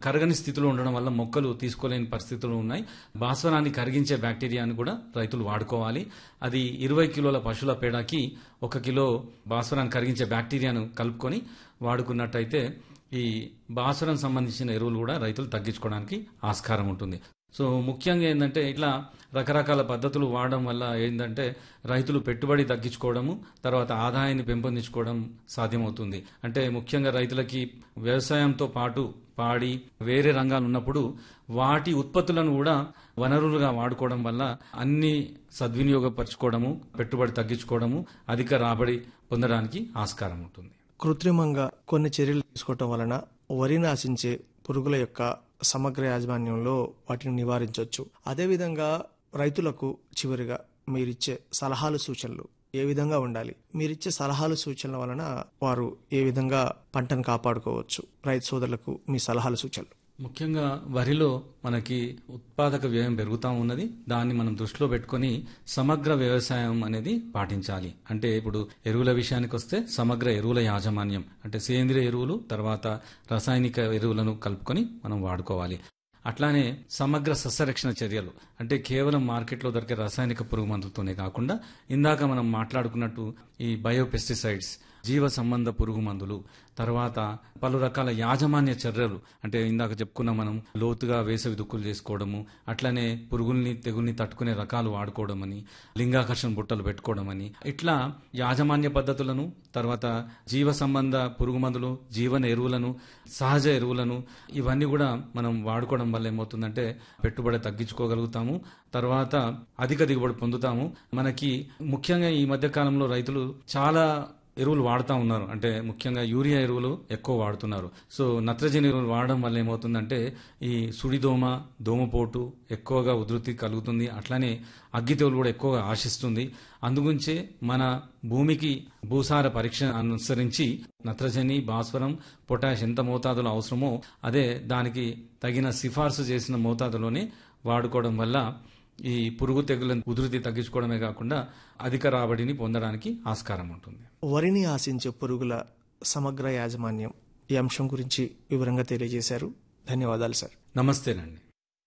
కరగని స్థితిలో ఉండడం వల్ల మొక్కలు తీసుకోలేని పరిస్థితులు ఉన్నాయి భాస్వరాన్ని కరిగించే బ్యాక్టీరియాని కూడా రైతులు వాడుకోవాలి అది ఇరవై కిలోల పశువుల పేడకి ఒక కిలో భాస్వరాన్ని కరిగించే బ్యాక్టీరియాను కలుపుకొని వాడుకున్నట్టయితే ఈ భాస్వరం సంబంధించిన ఎరువులు కూడా రైతులు తగ్గించుకోవడానికి ఆస్కారం ఉంటుంది సో ముఖ్యంగా ఏంటంటే ఇట్లా రకరకాల పద్ధతులు వాడడం వల్ల ఏంటంటే రైతులు పెట్టుబడి తగ్గించుకోవడము తర్వాత ఆదాయాన్ని పెంపొందించుకోవడం సాధ్యమవుతుంది అంటే ముఖ్యంగా రైతులకి వ్యవసాయంతో పాటు పాడి వేరే రంగాలు ఉన్నప్పుడు వాటి ఉత్పత్తులను కూడా వనరులుగా వాడుకోవడం వల్ల అన్ని సద్వినియోగపరచుకోవడము పెట్టుబడి తగ్గించుకోవడము అధిక రాబడి పొందడానికి ఆస్కారం ఉంటుంది కృత్రిమంగా కొన్ని చర్యలు తీసుకోవటం వలన వరిని ఆశించే పురుగుల యొక్క సమగ్ర యాజమాన్యంలో వాటిని నివారించవచ్చు అదేవిధంగా రైతులకు చివరిగా మీరిచ్చే సలహాలు సూచనలు ఏ విధంగా ఉండాలి మీరిచ్చే సలహాలు సూచనల వలన వారు ఏ విధంగా పంటను కాపాడుకోవచ్చు రైతు సోదరులకు మీ సలహాలు సూచనలు ముఖ్యంగా వరిలో మనకి ఉత్పాదక వ్యయం పెరుగుతూ ఉన్నది దాన్ని మనం దృష్టిలో పెట్టుకొని సమగ్ర వ్యవసాయం అనేది పాటించాలి అంటే ఇప్పుడు ఎరువుల విషయానికి వస్తే సమగ్ర ఎరువుల యాజమాన్యం అంటే సేంద్రియ ఎరువులు తర్వాత రాసాయనిక ఎరువులను కలుపుకొని మనం వాడుకోవాలి అట్లానే సమగ్ర సస్యరక్షణ చర్యలు అంటే కేవలం మార్కెట్లో దొరికే రాసాయనిక పురుగు మందులతోనే కాకుండా ఇందాక మనం మాట్లాడుకున్నట్టు ఈ బయోపెస్టిసైడ్స్ జీవ సంబంధ పురుగు మందులు తర్వాత పలు రకాల యాజమాన్య చర్యలు అంటే ఇందాక చెప్పుకున్న మనం లోతుగా వేసవి దుక్కులు చేసుకోవడము అట్లనే పురుగుల్ని తెగుల్ని తట్టుకునే రకాలు వాడుకోవడం అని లింగాకర్షణ బుట్టలు పెట్టుకోవడం అని ఇట్లా యాజమాన్య పద్ధతులను తర్వాత జీవ సంబంధ పురుగు మందులు జీవన ఎరువులను సహజ ఎరువులను ఇవన్నీ కూడా మనం వాడుకోవడం వల్ల ఏమవుతుందంటే పెట్టుబడి తగ్గించుకోగలుగుతాము తర్వాత అధిక దిగుబడి పొందుతాము మనకి ముఖ్యంగా ఈ మధ్య కాలంలో రైతులు చాలా ఎరువులు వాడుతూ ఉన్నారు అంటే ముఖ్యంగా యూరియా ఎరువులు ఎక్కువ వాడుతున్నారు సో నత్రజని ఎరువులు వాడడం వల్ల ఏమవుతుందంటే ఈ సుడిదోమ దోమపోటు ఎక్కువగా ఉధృతి కలుగుతుంది అట్లానే అగ్గి తెగులు కూడా ఎక్కువగా ఆశిస్తుంది అందుగురించే మన భూమికి భూసార పరీక్ష అనుసరించి నత్రజని భాస్వరం పొటాష్ ఎంత మోతాదులో అవసరమో అదే దానికి తగిన సిఫార్సు చేసిన మోతాదులోనే వాడుకోవడం వల్ల ఈ పురుగు తెగుల ఉధృతి తగ్గించుకోవడమే కాకుండా అధిక రాబడిని పొందడానికి ఆస్కారం ఉంటుంది వరిని ఆశించే పురుగుల సమగ్ర యాజమాన్యం ఈ అంశం గురించి వివరంగా తెలియజేశారు ధన్యవాదాలు సార్ నమస్తేనండి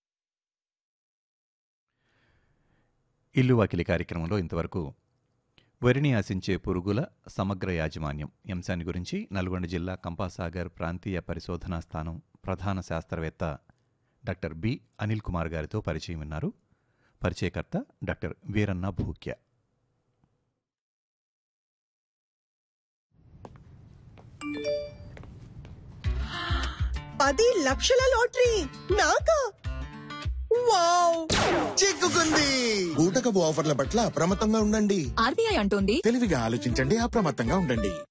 ఇల్లు వాకిలి కార్యక్రమంలో ఇంతవరకు వరిని ఆశించే పురుగుల సమగ్ర యాజమాన్యం ఈ అంశాన్ని గురించి నల్గొండ జిల్లా కంపాసాగర్ ప్రాంతీయ పరిశోధనా స్థానం ప్రధాన శాస్త్రవేత్త డాక్టర్ బి అనిల్ కుమార్ గారితో పరిచయం విన్నారు పరిచయకర్త డాక్టర్ వీరన్న భూక్య పది లక్షల లాటరీ నాకా వావ్ చిక్కుకుంది బూటకపు ఆఫర్ల పట్ల అప్రమత్తంగా ఉండండి ఆర్బీఐ అంటోంది తెలివిగా ఆలోచించండి అప్రమత్తంగా ఉండండి